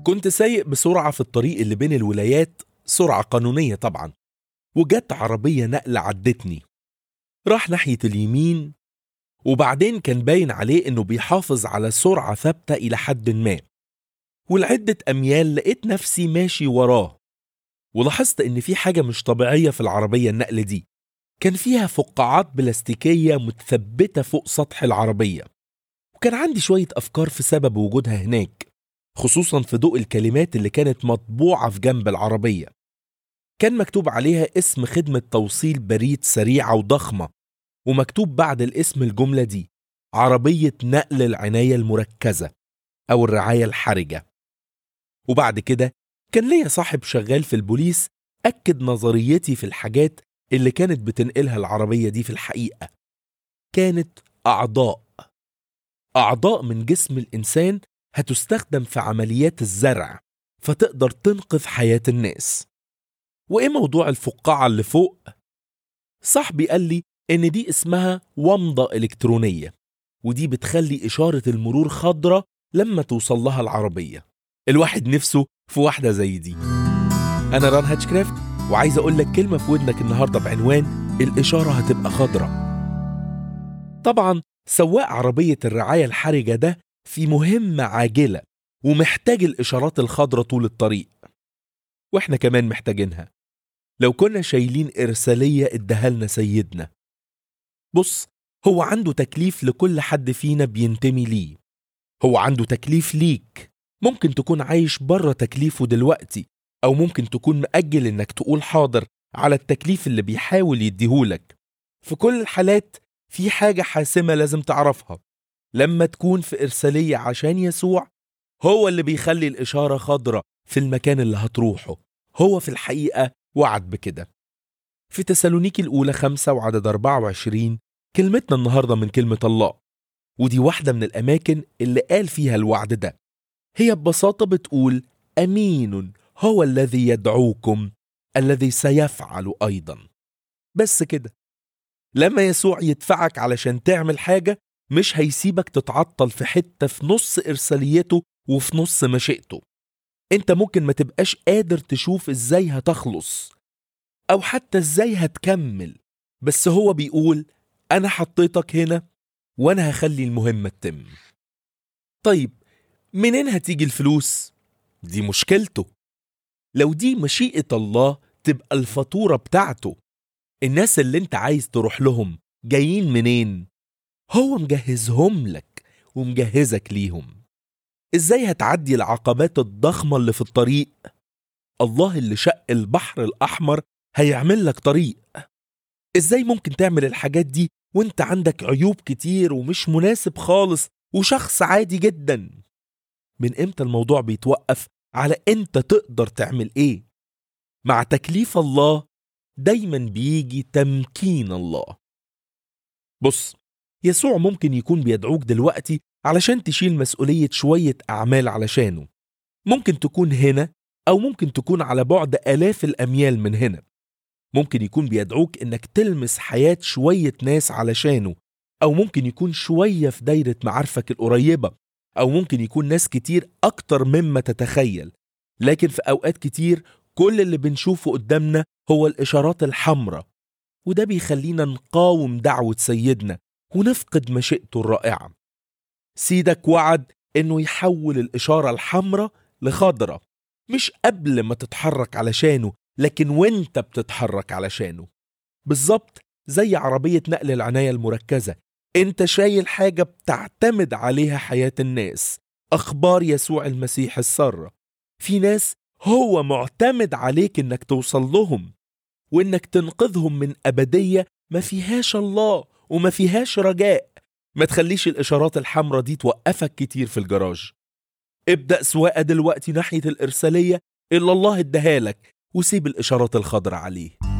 كنت سايق بسرعة في الطريق اللي بين الولايات سرعة قانونية طبعا وجت عربية نقل عدتني راح ناحية اليمين وبعدين كان باين عليه انه بيحافظ على سرعة ثابتة إلى حد ما ولعدة أميال لقيت نفسي ماشي وراه ولاحظت إن في حاجة مش طبيعية في العربية النقل دي كان فيها فقاعات بلاستيكية متثبتة فوق سطح العربية وكان عندي شوية أفكار في سبب وجودها هناك خصوصا في ضوء الكلمات اللي كانت مطبوعة في جنب العربية كان مكتوب عليها اسم خدمة توصيل بريد سريعة وضخمة ومكتوب بعد الاسم الجملة دي عربية نقل العناية المركزة أو الرعاية الحرجة وبعد كده كان ليا صاحب شغال في البوليس أكد نظريتي في الحاجات اللي كانت بتنقلها العربية دي في الحقيقة كانت أعضاء أعضاء من جسم الإنسان هتستخدم في عمليات الزرع فتقدر تنقذ حياة الناس وإيه موضوع الفقاعة اللي فوق؟ صاحبي قال لي إن دي اسمها ومضة إلكترونية ودي بتخلي إشارة المرور خضرة لما توصل لها العربية الواحد نفسه في واحدة زي دي أنا ران هاتشكرافت وعايز أقول لك كلمة في ودنك النهاردة بعنوان الإشارة هتبقى خضرة طبعا سواق عربية الرعاية الحرجة ده في مهمة عاجلة ومحتاج الإشارات الخضرة طول الطريق وإحنا كمان محتاجينها لو كنا شايلين إرسالية ادهالنا سيدنا بص هو عنده تكليف لكل حد فينا بينتمي ليه هو عنده تكليف ليك ممكن تكون عايش بره تكليفه دلوقتي أو ممكن تكون مأجل إنك تقول حاضر على التكليف اللي بيحاول يديهولك في كل الحالات في حاجة حاسمة لازم تعرفها لما تكون في إرسالية عشان يسوع هو اللي بيخلي الإشارة خضرة في المكان اللي هتروحه هو في الحقيقة وعد بكده في تسالونيكي الأولى خمسة وعدد 24 كلمتنا النهاردة من كلمة الله ودي واحدة من الأماكن اللي قال فيها الوعد ده هي ببساطة بتقول أمين هو الذي يدعوكم الذي سيفعل أيضا بس كده لما يسوع يدفعك علشان تعمل حاجة مش هيسيبك تتعطل في حتة في نص إرساليته وفي نص مشيئته انت ممكن ما تبقاش قادر تشوف ازاي هتخلص او حتى ازاي هتكمل بس هو بيقول انا حطيتك هنا وانا هخلي المهمة تتم طيب منين هتيجي الفلوس دي مشكلته لو دي مشيئة الله تبقى الفاتورة بتاعته الناس اللي انت عايز تروح لهم جايين منين هو مجهزهم لك ومجهزك ليهم ازاي هتعدي العقبات الضخمة اللي في الطريق الله اللي شق البحر الأحمر هيعمل لك طريق ازاي ممكن تعمل الحاجات دي وانت عندك عيوب كتير ومش مناسب خالص وشخص عادي جدا من امتى الموضوع بيتوقف على انت تقدر تعمل ايه مع تكليف الله دايما بيجي تمكين الله بص يسوع ممكن يكون بيدعوك دلوقتي علشان تشيل مسؤولية شوية أعمال علشانه ممكن تكون هنا أو ممكن تكون على بعد آلاف الأميال من هنا ممكن يكون بيدعوك إنك تلمس حياة شوية ناس علشانه أو ممكن يكون شوية في دايرة معارفك القريبة أو ممكن يكون ناس كتير أكتر مما تتخيل لكن في أوقات كتير كل اللي بنشوفه قدامنا هو الإشارات الحمراء وده بيخلينا نقاوم دعوة سيدنا ونفقد مشيئته الرائعة سيدك وعد إنه يحول الإشارة الحمراء لخضرة مش قبل ما تتحرك علشانه لكن وانت بتتحرك علشانه بالظبط زي عربية نقل العناية المركزة انت شايل حاجة بتعتمد عليها حياة الناس أخبار يسوع المسيح السارة في ناس هو معتمد عليك انك توصل لهم وانك تنقذهم من أبدية ما فيهاش الله وما فيهاش رجاء ما تخليش الإشارات الحمراء دي توقفك كتير في الجراج ابدأ سواقة دلوقتي ناحية الإرسالية اللي الله اداها لك وسيب الإشارات الخضراء عليه